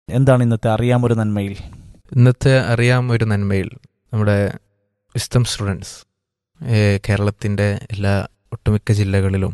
എന്താണ് ഇന്നത്തെ അറിയാം ഒരു നന്മയിൽ ഇന്നത്തെ അറിയാം ഒരു നന്മയിൽ നമ്മുടെ വിസ്തം സ്റ്റുഡൻസ് കേരളത്തിൻ്റെ എല്ലാ ഒട്ടുമിക്ക ജില്ലകളിലും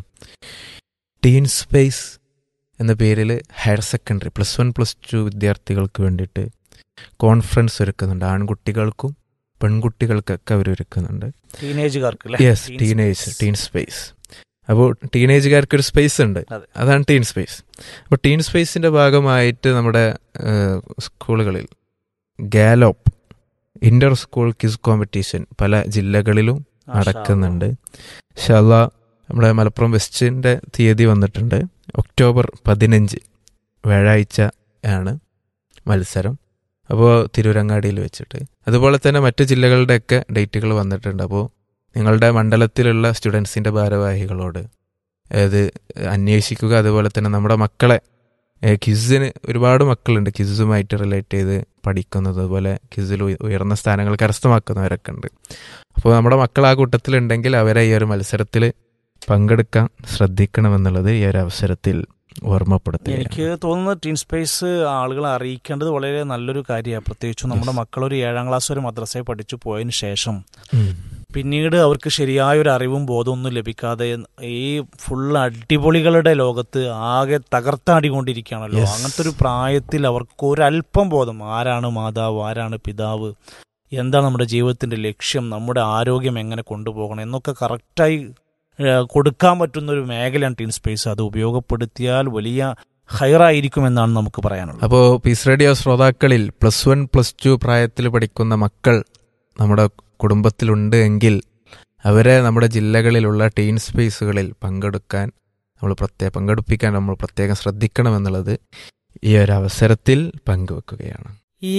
ടീൻ സ്പേസ് എന്ന പേരിൽ higher secondary plus one plus two വിദ്യാർത്ഥികൾക്ക് വേണ്ടിയിട്ട് കോൺഫറൻസ് ഒരുക്കുന്നുണ്ട് ആൺകുട്ടികൾക്കും പെൺകുട്ടികൾക്കൊക്കെ അവർ ഒരുക്കുന്നുണ്ട് ടീനേജുകാർക്ക് യെസ് ടീനേജ് ടീൻ സ്പേസ് അപ്പോൾ ടീനേജുകാർക്ക് ഒരു സ്പേസ് ഉണ്ട് അതെ. അതാണ് ടീൻ സ്പേസ് അപ്പോൾ ടീൻ സ്പേസിന്റെ ഭാഗമായിട്ട് നമ്മുടെ ഏഹ്, സ്കൂളുകളിൽ Gallop inter school quiz competition പല ജില്ലകളിലും നടക്കുന്നുണ്ട് ഷല്ല നമ്മുടെ മലപ്പുറം വെസ്റ്റിന്റെ തീയതി വന്നിട്ടുണ്ട് ഒക്ടോബർ പതിനഞ്ച് വ്യാഴാഴ്ച ആണ് മത്സരം അപ്പോൾ തിരൂരങ്ങാടിയിൽ വെച്ചിട്ട് അതുപോലെ തന്നെ മറ്റു ജില്ലകളുടെയൊക്കെ ഡേറ്റുകൾ വന്നിട്ടുണ്ട് അപ്പോൾ നിങ്ങളുടെ മണ്ഡലത്തിലുള്ള സ്റ്റുഡൻസിൻ്റെ ഭാരവാഹികളോട് അത് അന്വേഷിക്കുക അതുപോലെ തന്നെ നമ്മുടെ മക്കളെ ക്വിസിന് ഒരുപാട് മക്കളുണ്ട് ക്വിസുമായിട്ട് റിലേറ്റ് ചെയ്ത് പഠിക്കുന്നത് അതുപോലെ ക്വിസിൽ ഉയർന്ന സ്ഥാനങ്ങൾ കരസ്ഥമാക്കുന്നവരൊക്കെ ഉണ്ട് അപ്പോൾ നമ്മുടെ മക്കൾ ആ കൂട്ടത്തിലുണ്ടെങ്കിൽ അവരെ ഈ ഒരു മത്സരത്തിൽ പങ്കെടുക്കാൻ ശ്രദ്ധിക്കണമെന്നുള്ളത് ഈ ഒരു അവസരത്തിൽ ഓർമ്മപ്പെടുത്തുക എനിക്ക് തോന്നുന്നത് ടീൻ സ്പേസ് ആളുകളെ അറിയിക്കേണ്ടത് വളരെ നല്ലൊരു കാര്യമാണ് പ്രത്യേകിച്ചും നമ്മുടെ മക്കൾ ഒരു ഏഴാം ക്ലാസ് വരെ മദ്രസയിൽ പഠിച്ചു പോയതിനു ശേഷം പിന്നീട് അവർക്ക് ശരിയായ ഒരു അറിവും ബോധമൊന്നും ലഭിക്കാതെ ഈ ഫുൾ അടിപൊളികളുടെ ലോകത്ത് ആകെ തകർത്താടിക്കൊണ്ടിരിക്കുകയാണല്ലോ Yes. അങ്ങനത്തെ ഒരു പ്രായത്തിൽ അവർക്ക് ഒരല്പം ബോധം ആരാണ് മാതാവ് ആരാണ് പിതാവ് എന്താണ് നമ്മുടെ ജീവിതത്തിന്റെ ലക്ഷ്യം നമ്മുടെ ആരോഗ്യം എങ്ങനെ കൊണ്ടുപോകണം എന്നൊക്കെ കറക്റ്റായി ഏഹ്, കൊടുക്കാൻ പറ്റുന്ന ഒരു മേഖലയാണ് ടീൻ സ്പേസ് അത് ഉപയോഗപ്പെടുത്തിയാൽ വലിയ ഹൈറായിരിക്കുമെന്നാണ് നമുക്ക് പറയാനുള്ളത് അപ്പോൾ പീസ് റേഡിയോ ശ്രോതാക്കളിൽ പ്ലസ് വൺ പ്ലസ് ടു പ്രായത്തിൽ പഠിക്കുന്ന മക്കൾ നമ്മുടെ കുടുംബത്തിലുണ്ട് എങ്കിൽ അവരെ നമ്മുടെ ജില്ലകളിലുള്ള ടീൻ സ്പേസുകളിൽ പങ്കെടുക്കാൻ നമ്മൾ പ്രത്യേക പങ്കെടുപ്പിക്കാൻ നമ്മൾ പ്രത്യേകം ശ്രദ്ധിക്കണമെന്നുള്ളത് ഈ ഒരു അവസരത്തിൽ പങ്കുവെക്കുകയാണ്